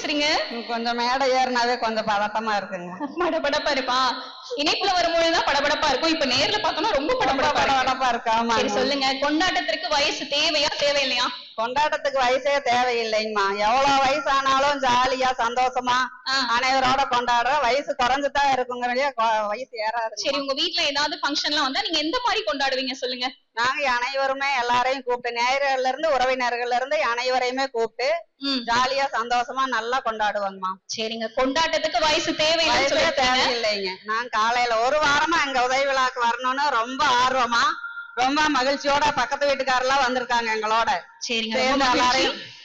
பேசுறீங்க கொஞ்சம் மேடை ஏறினாவே கொஞ்சம் பதட்டமா இருக்குங்க படபடப்பா இருப்பா இணைப்புல வரும்பொழுதுதான் படபடப்பா இருக்கும் இப்ப நேர்ல பார்த்தோம்னா ரொம்ப ரொம்ப படபடப்பா இருக்கு. படபடப்பா இருக்கு ஆமா சரி சொல்லுங்க கொண்டாட்டத்திற்கு வயசு தேவையா தேவையில்லையா கொண்டாட்டத்துக்கு வயசே தேவையில்லைங்கம்மா எவ்வளவு வயசானாலும் ஜாலியா சந்தோஷமா ஆ. அனைவரோட கொண்டாடுற வயசு குறைஞ்சுதான் இருக்குங்கிறதே வயசு ஏறாது சரி உங்க வீட்ல ஏதாவது ஃபங்க்ஷன்லாம் வந்தா நீங்க எந்த மாதிரி கொண்டாடுவீங்க சொல்லுங்க நாங்க அனைவருமே எல்லாரையும் கூப்பிட்டு நேயர்கள்ல இருந்து உறவினர்கள்ல இருந்து அனைவரையுமே கூப்பிட்டு ம் ஜாலியா சந்தோஷமா நல்லா கொண்டாடுவோங்கம்மா சரிங்க கொண்டாட்டத்துக்கு வயசு தேவையில்லைன்னு வயசே சொல்லிருக்கீங்க தேவையில்லைங்க நான் காலையில ஒரு வாரமா எங்க உதவி விழாக்கு வரணும்னு ரொம்ப ஆர்வமா ரொம்ப மகிழ்ச்சியோட பக்கத்து வீட்டுக்காரெல்லாம் வந்திருக்காங்க எங்களோட சரிங்க ரொம்ப சேர்ந்து மகிழ்ச்சி எல்லாரையும்